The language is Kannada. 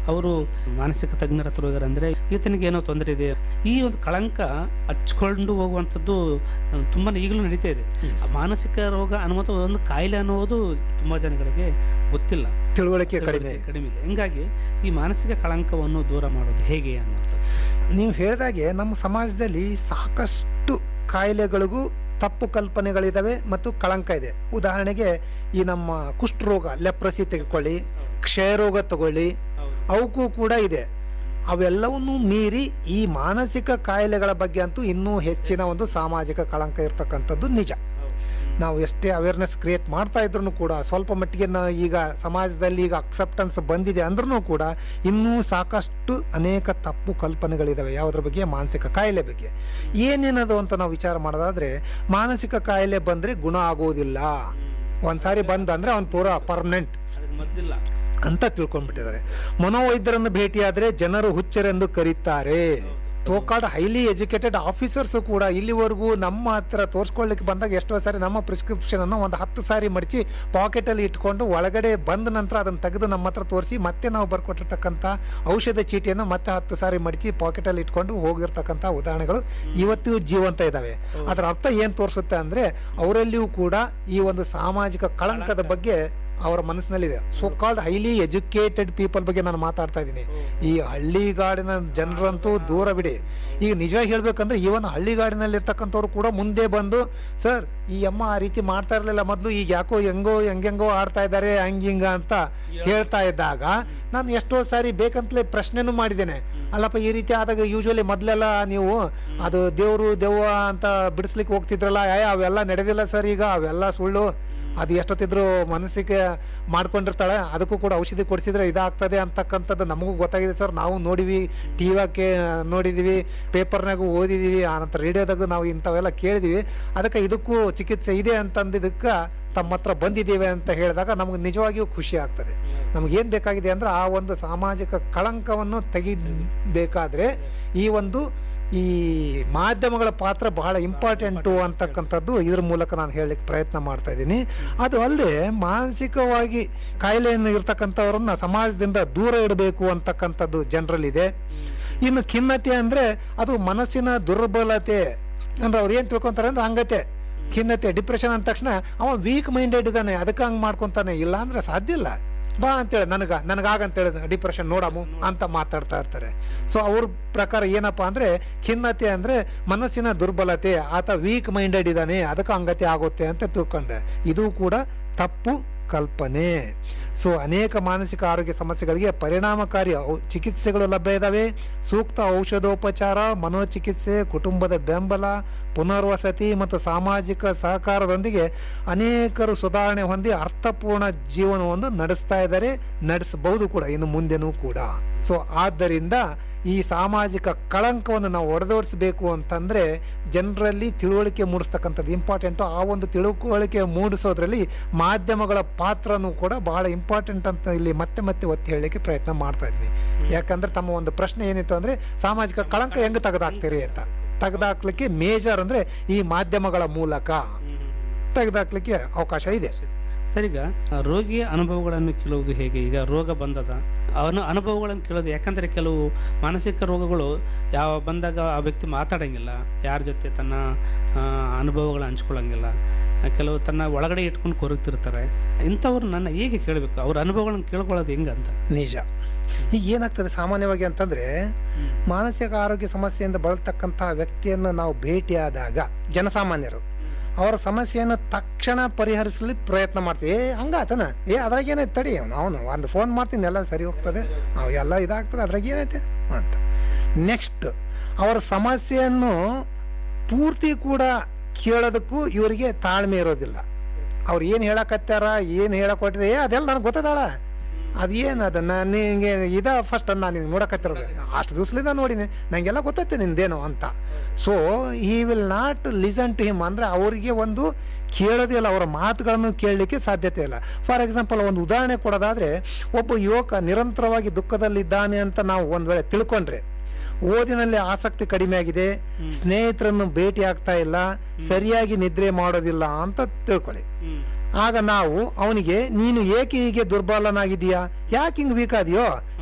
ಅವರು ಮಾನಸಿಕ ತಜ್ಞರ ಹತ್ರ ಹೋಗ್ಯಾರ ಅಂದರೆ ಈತನಿಗೆ ಏನೋ ತೊಂದರೆ ಇದೆ ಈ ಒಂದು ಕಳಂಕ ಹಚ್ಕೊಂಡು ಹೋಗುವಂಥದ್ದು ಆ, ತುಂಬಾ ಈಗಲೂ ನಡೀತಾ ಇದೆ ಆ ಮಾನಸಿಕ ರೋಗ ಅನ್ನುವಂಥ ಒಂದು ಕಾಯಿಲೆ ಅನ್ನೋದು ತುಂಬ ಜನಗಳಿಗೆ ಗೊತ್ತಿಲ್ಲ ತಿಳುವಳಿಕೆ ಕಡಿಮೆ ಕಡಿಮೆ ಇದೆ ಹಿಂಗಾಗಿ ಈ ಮಾನಸಿಕ ಕಳಂಕವನ್ನು ದೂರ ಮಾಡೋದು ಹೇಗೆ ಅನ್ನುವಂಥದ್ದು ನೀವು ಹೇಳಿದಾಗೆ ನಮ್ಮ ಸಮಾಜದಲ್ಲಿ ಸಾಕಷ್ಟು ಕಾಯಿಲೆಗಳಿಗೂ ತಪ್ಪು ಕಲ್ಪನೆಗಳಿದಾವೆ ಮತ್ತು ಕಳಂಕ ಇದೆ ಉದಾಹರಣೆಗೆ ಈ ನಮ್ಮ ಕುಷ್ಠರೋಗ ಲೆಪ್ರಸಿ ತೆಗೆದುಕೊಳ್ಳಿ ಕ್ಷಯರೋಗ ತಗೊಳ್ಳಿ ಅವಕ್ಕೂ ಕೂಡ ಇದೆ ಅವೆಲ್ಲವನ್ನೂ ಮೀರಿ ಈ ಮಾನಸಿಕ ಕಾಯಿಲೆಗಳ ಬಗ್ಗೆ ಅಂತೂ ಇನ್ನೂ ಹೆಚ್ಚಿನ ಒಂದು ಸಾಮಾಜಿಕ ಕಳಂಕ ಇರ್ತಕ್ಕಂಥದ್ದು ನಿಜ ನಾವು ಎಷ್ಟೇ ಅವೇರ್ನೆಸ್ ಕ್ರಿಯೇಟ್ ಮಾಡ್ತಾ ಇದ್ರೂ ಕೂಡ ಸ್ವಲ್ಪ ಮಟ್ಟಿಗೆ ನಾ ಈಗ ಸಮಾಜದಲ್ಲಿ ಈಗ ಅಕ್ಸೆಪ್ಟೆನ್ಸ್ ಬಂದಿದೆ ಅಂದ್ರೂ ಕೂಡ ಇನ್ನೂ ಸಾಕಷ್ಟು ಅನೇಕ ತಪ್ಪು ಕಲ್ಪನೆಗಳಿದಾವೆ ಯಾವುದ್ರ ಬಗ್ಗೆ ಮಾನಸಿಕ ಕಾಯಿಲೆ ಬಗ್ಗೆ ಏನೇನದು ಅಂತ ನಾವು ವಿಚಾರ ಮಾಡೋದಾದ್ರೆ ಮಾನಸಿಕ ಕಾಯಿಲೆ ಬಂದರೆ ಗುಣ ಆಗೋದಿಲ್ಲ ಒಂದ್ಸಾರಿ ಬಂದಂದ್ರೆ ಅವ್ನು ಪೂರಾ ಪರ್ಮನೆಂಟ್ ಅದಕ್ಕೆ ಮದ್ದಿಲ್ಲ ಅಂತ ತಿಳ್ಕೊಂಡ್ಬಿಟ್ಟಿದ್ದಾರೆ ಮನೋವೈದ್ಯರನ್ನು ಭೇಟಿಯಾದರೆ ಜನರು ಹುಚ್ಚರೆಂದು ಕರೀತಾರೆ ತೋಕಾಡ್ ಹೈಲಿ ಎಜುಕೇಟೆಡ್ ಆಫೀಸರ್ಸು ಕೂಡ ಇಲ್ಲಿವರೆಗೂ ನಮ್ಮ ಹತ್ರ ತೋರಿಸ್ಕೊಳ್ಳಿಕ್ಕೆ ಬಂದಾಗ ಎಷ್ಟೋ ಸಾರಿ ನಮ್ಮ ಪ್ರಿಸ್ಕ್ರಿಪ್ಷನ್ ಅನ್ನು ಒಂದು ಹತ್ತು ಸಾರಿ ಮಡಚಿ ಪಾಕೆಟಲ್ಲಿ ಇಟ್ಕೊಂಡು ಒಳಗಡೆ ಬಂದ ನಂತರ ಅದನ್ನು ತೆಗೆದು ನಮ್ಮ ಹತ್ರ ತೋರಿಸಿ ಮತ್ತೆ ನಾವು ಬರ್ಕೊಟ್ಟಿರ್ತಕ್ಕಂಥ ಔಷಧ ಚೀಟಿಯನ್ನು ಮತ್ತೆ ಹತ್ತು ಸಾರಿ ಮಡಚಿ ಪಾಕೆಟಲ್ಲಿ ಇಟ್ಕೊಂಡು ಹೋಗಿರ್ತಕ್ಕಂಥ ಉದಾಹರಣೆಗಳು ಇವತ್ತಿಗೂ ಜೀವಂತ ಇದ್ದಾವೆ ಅದರ ಅರ್ಥ ಏನು ತೋರಿಸುತ್ತೆ ಅಂದರೆ ಅವರಲ್ಲಿಯೂ ಕೂಡ ಈ ಒಂದು ಸಾಮಾಜಿಕ ಕಳಂಕದ ಬಗ್ಗೆ ಅವರ ಮನಸ್ಸಿನಲ್ಲಿದೆ so called highly educated people ಬಗ್ಗೆ ನಾನು ಮಾತಾಡ್ತಾ ಇದ್ದೀನಿ ಈ ಹಳ್ಳಿಗಾಡಿನ ಜನರಂತೂ ದೂರ ಬಿಡಿ ಈಗ ನಿಜ ಹೇಳ್ಬೇಕಂದ್ರೆ ಇವನ್ ಹಳ್ಳಿಗಾಡಿನಲ್ಲಿ ಇರ್ತಕ್ಕಂಥವ್ರು ಕೂಡ ಮುಂದೆ ಬಂದು ಸರ್ ಈ ಅಮ್ಮ ಆ ರೀತಿ ಮಾಡ್ತಾ ಇರಲಿಲ್ಲ ಮೊದಲು ಈಗ ಯಾಕೋ ಹೆಂಗೋ ಹೆಂಗೆಂಗೋ ಆಡ್ತಾ ಇದ್ದಾರೆ ಹಂಗಿಂಗ ಅಂತ ಹೇಳ್ತಾ ಇದ್ದಾಗ ನಾನು ಎಷ್ಟೋ ಸಾರಿ ಬೇಕಂತಲೇ ಪ್ರಶ್ನೆನೂ ಮಾಡಿದ್ದೇನೆ ಅಲ್ಲಪ್ಪ ಈ ರೀತಿ ಆದಾಗ ಯೂಶ್ವಲಿ ಮೊದಲೆಲ್ಲ ನೀವು ಅದು ದೇವರು ದೆವ್ವ ಅಂತ ಬಿಡಿಸ್ಲಿಕ್ಕೆ ಹೋಗ್ತಿದ್ರಲ್ಲ ಏ ಅವೆಲ್ಲ ನಡೆದಿಲ್ಲ ಸರ್ ಈಗ ಅವೆಲ್ಲ ಸುಳ್ಳು ಅದು ಎಷ್ಟೊತ್ತಿದ್ರು ಮನಸ್ಸಿಗೆ ಮಾಡ್ಕೊಂಡಿರ್ತಾಳೆ ಅದಕ್ಕೂ ಕೂಡ ಔಷಧಿ ಕೊಡಿಸಿದ್ರೆ ಇದಾಗ್ತದೆ ಅಂತಕ್ಕಂಥದ್ದು ನಮಗೂ ಗೊತ್ತಾಗಿದೆ ಸರ್ ನಾವು ನೋಡಿವಿ ಟಿ ವಿಗೆ ನೋಡಿದ್ದೀವಿ ಪೇಪರ್ನಾಗೂ ಓದಿದ್ದೀವಿ ಆನಂತರ ರೇಡಿಯೋದಾಗೂ ನಾವು ಇಂಥವೆಲ್ಲ ಕೇಳಿದೀವಿ ಅದಕ್ಕೆ ಇದಕ್ಕೂ ಚಿಕಿತ್ಸೆ ಇದೆ ಅಂತಂದಿದ್ದಕ್ಕೆ ತಮ್ಮ ಹತ್ರ ಬಂದಿದ್ದೀವಿ ಅಂತ ಹೇಳಿದಾಗ ನಮಗೆ ನಿಜವಾಗಿಯೂ ಖುಷಿ ಆಗ್ತದೆ ನಮಗೇನು ಬೇಕಾಗಿದೆ ಅಂದ್ರೆ ಆ ಒಂದು ಸಾಮಾಜಿಕ ಕಳಂಕವನ್ನು ತೆಗಿಬೇಕಾದ್ರೆ ಈ ಒಂದು ಈ ಮಾಧ್ಯಮಗಳ ಪಾತ್ರ ಬಹಳ ಇಂಪಾರ್ಟೆಂಟು ಅಂತಕ್ಕಂಥದ್ದು ಇದ್ರ ಮೂಲಕ ನಾನು ಹೇಳಲಿಕ್ಕೆ ಪ್ರಯತ್ನ ಮಾಡ್ತಾ ಇದ್ದೀನಿ ಅದು ಅಲ್ಲದೆ ಮಾನಸಿಕವಾಗಿ ಕಾಯಿಲೆಯನ್ನು ಇರ್ತಕ್ಕಂಥವ್ರನ್ನ ಸಮಾಜದಿಂದ ದೂರ ಇಡಬೇಕು ಅಂತಕ್ಕಂಥದ್ದು ಜನರಲ್ಲಿದೆ ಇನ್ನು ಖಿನ್ನತೆ ಅಂದರೆ ಅದು ಮನಸ್ಸಿನ ದುರ್ಬಲತೆ ಅಂದ್ರೆ ಅವ್ರು ಏನು ತಿಳ್ಕೊತಾರೆ ಅಂದ್ರೆ ಹಂಗತೆ ಖಿನ್ನತೆ ಡಿಪ್ರೆಷನ್ ಅಂದ ತಕ್ಷಣ ಅವ ವೀಕ್ ಮೈಂಡೆಡ್ ಇದ್ದಾನೆ ಅದಕ್ಕೆ ಹಂಗೆ ಮಾಡ್ಕೊತಾನೆ ಇಲ್ಲ ಅಂದ್ರೆ ಸಾಧ್ಯ ಇಲ್ಲ ಬಾ ಅಂತೇಳಿ ನನಗ ನನಗಾಗಂತೇಳಿ ಡಿಪ್ರೆಷನ್ ನೋಡಮು ಅಂತ ಮಾತಾಡ್ತಾ ಇರ್ತಾರೆ ಸೊ ಅವ್ರ ಪ್ರಕಾರ ಏನಪ್ಪ ಅಂದ್ರೆ ಖಿನ್ನತೆ ಅಂದ್ರೆ ಮನಸ್ಸಿನ ದುರ್ಬಲತೆ ಆತ ವೀಕ್ ಮೈಂಡೆಡ್ ಇದ್ದಾನೆ ಅದಕ್ಕೆ ಹಂಗತೆ ಆಗುತ್ತೆ ಅಂತ ತಿಳ್ಕೊಂಡೆ ಇದು ಕೂಡ ತಪ್ಪು ಕಲ್ಪನೆ ಸೊ ಅನೇಕ ಮಾನಸಿಕ ಆರೋಗ್ಯ ಸಮಸ್ಯೆಗಳಿಗೆ ಪರಿಣಾಮಕಾರಿ ಔ- ಚಿಕಿತ್ಸೆಗಳು ಲಭ್ಯ ಇದ್ದಾವೆ ಸೂಕ್ತ ಔಷಧೋಪಚಾರ ಮನೋಚಿಕಿತ್ಸೆ ಕುಟುಂಬದ ಬೆಂಬಲ ಪುನರ್ವಸತಿ ಮತ್ತು ಸಾಮಾಜಿಕ ಸಹಕಾರದೊಂದಿಗೆ ಅನೇಕರು ಸುಧಾರಣೆ ಹೊಂದಿ ಅರ್ಥಪೂರ್ಣ ಜೀವನವನ್ನು ನಡೆಸ್ತಾ ಇದ್ದಾರೆ ನಡೆಸಬಹುದು ಕೂಡ ಇನ್ನು ಮುಂದೆನೂ ಕೂಡ ಸೊ ಆದ್ದರಿಂದ ಈ ಸಾಮಾಜಿಕ ಕಳಂಕವನ್ನು ನಾವು ಒಡೆದೋಡಿಸಬೇಕು ಅಂತಂದರೆ ಜನರಲ್ಲಿ ತಿಳುವಳಿಕೆ ಮೂಡಿಸ್ತಕ್ಕಂಥದ್ದು ಇಂಪಾರ್ಟೆಂಟು ಆ ಒಂದು ತಿಳುವಳಿಕೆ ಮೂಡಿಸೋದ್ರಲ್ಲಿ ಮಾಧ್ಯಮಗಳ ಪಾತ್ರನೂ ಕೂಡ ಬಹಳ ಇಂಪಾರ್ಟೆಂಟ್ ಅಂತ ಇಲ್ಲಿ ಮತ್ತೆ ಮತ್ತೆ ಒತ್ತಿ ಹೇಳಲಿಕ್ಕೆ ಪ್ರಯತ್ನ ಮಾಡ್ತಾ ಇದ್ದೀನಿ ಯಾಕಂದ್ರೆ ತಮ್ಮ ಒಂದು ಪ್ರಶ್ನೆ ಏನಿತ್ತು ಅಂದರೆ ಸಾಮಾಜಿಕ ಕಳಂಕ ಹೆಂಗೆ ತೆಗೆದಾಕ್ತೀರಿ ಅಂತ ತೆಗೆದಾಕ್ಲಿಕ್ಕೆ ಮೇಜರ್ ಅಂದರೆ ಈ ಮಾಧ್ಯಮಗಳ ಮೂಲಕ ತೆಗೆದಾಕ್ಲಿಕ್ಕೆ ಅವಕಾಶ ಇದೆ ಸರ್ ಈಗ ಆ ರೋಗಿಯ ಅನುಭವಗಳನ್ನು ಕೇಳುವುದು ಹೇಗೆ ಈಗ ರೋಗ ಬಂದದ ಅವನ ಅನುಭವಗಳನ್ನು ಕೇಳೋದು ಯಾಕಂದರೆ ಕೆಲವು ಮಾನಸಿಕ ರೋಗಗಳು ಯಾವ ಬಂದಾಗ ಆ ವ್ಯಕ್ತಿ ಮಾತಾಡಂಗಿಲ್ಲ ಯಾರ ಜೊತೆ ತನ್ನ ಆ, ಅನುಭವಗಳನ್ನ ಹಂಚ್ಕೊಳ್ಳಂಗಿಲ್ಲ ಆ, ಕೆಲವು ತನ್ನ ಒಳಗಡೆ ಇಟ್ಕೊಂಡು ಕೊರಗ್ತಿರ್ತಾರೆ ಇಂಥವ್ರು ನನ್ನ ಹೇಗೆ ಕೇಳಬೇಕು ಅವ್ರ ಅನುಭವಗಳನ್ನು ಕೇಳ್ಕೊಳ್ಳೋದು ಹೆಂಗೆ ಅಂತ ನಿಜ ಈಗ ಏನಾಗ್ತದೆ ಸಾಮಾನ್ಯವಾಗಿ ಅಂತಂದ್ರೆ ಮಾನಸಿಕ ಆರೋಗ್ಯ ಸಮಸ್ಯೆಯಿಂದ ಬಳಲ್ತಕ್ಕಂತಹ ವ್ಯಕ್ತಿಯನ್ನು ನಾವು ಭೇಟಿಯಾದಾಗ ಜನಸಾಮಾನ್ಯರು ಅವರ ಸಮಸ್ಯೆಯನ್ನು ತಕ್ಷಣ ಪರಿಹರಿಸಲಿ ಪ್ರಯತ್ನ ಮಾಡ್ತೀವಿ ಏ ಹಂಗಾತನ ಏ ಅದ್ರಾಗ ಏನೈತೆ ತಡಿ ಅವನು ಒಂದು ಫೋನ್ ಮಾಡ್ತೀನಿ ಎಲ್ಲ ಸರಿ ಹೋಗ್ತದೆ ಅವು ಎಲ್ಲ ಇದಾಗ್ತದೆ ಅದ್ರಾಗ ಏನೈತೆ ಅಂತ ನೆಕ್ಸ್ಟ್ ಅವರ ಸಮಸ್ಯೆಯನ್ನು ಪೂರ್ತಿ ಕೂಡ ಕೇಳೋದಕ್ಕೂ ಇವರಿಗೆ ತಾಳ್ಮೆ ಇರೋದಿಲ್ಲ ಅವ್ರು ಏನು ಹೇಳಕತ್ತಾರ ಏನು ಹೇಳಕೊಟ್ಟಿದೆ ಏ ಅದೆಲ್ಲ ನನಗೆ ಗೊತ್ತದಾಳ ಅದೇನು ಅದು ನಾನು ನಿಂಗೆ ಇದ ಫಸ್ಟ್ ನಾನು ನಿಂಗೆ ನೋಡಕತ್ತಿರೋದು ಅಷ್ಟು ದಿವ್ಸಲಿಂದ ನೋಡಿನಿ ನನಗೆಲ್ಲ ಗೊತ್ತೈತೆ ನಿಂದೇನು ಅಂತ so he will not listen to him ಅಂದರೆ ಅವರಿಗೆ ಒಂದು ಕೇಳೋದೇ ಇಲ್ಲ ಅವರ ಮಾತುಗಳನ್ನು ಕೇಳಲಿಕ್ಕೆ ಸಾಧ್ಯತೆ ಇಲ್ಲ ಫಾರ್ ಎಕ್ಸಾಂಪಲ್ ಒಂದು ಉದಾಹರಣೆ ಕೊಡೋದಾದರೆ ಒಬ್ಬ ಯುವಕ ನಿರಂತರವಾಗಿ ದುಃಖದಲ್ಲಿದ್ದಾನೆ ಅಂತ ನಾವು ಒಂದು ವೇಳೆ ತಿಳ್ಕೊಂಡ್ರೆ ಓದಿನಲ್ಲಿ ಆಸಕ್ತಿ ಕಡಿಮೆ ಆಗಿದೆ ಸ್ನೇಹಿತರನ್ನು ಭೇಟಿ ಆಗ್ತಾ ಇಲ್ಲ ಸರಿಯಾಗಿ ನಿದ್ರೆ ಮಾಡೋದಿಲ್ಲ ಅಂತ ತಿಳ್ಕೊಳ್ಳಿ ಆಗ ನಾವು ಅವನಿಗೆ ನೀನು ಏಕೆ ಹೀಗೆ ದುರ್ಬಲನಾಗಿದೀಯಾ ಯಾಕೆ ಹಿಂಗೆ ವೀಕ್ ಆದಿಯೋ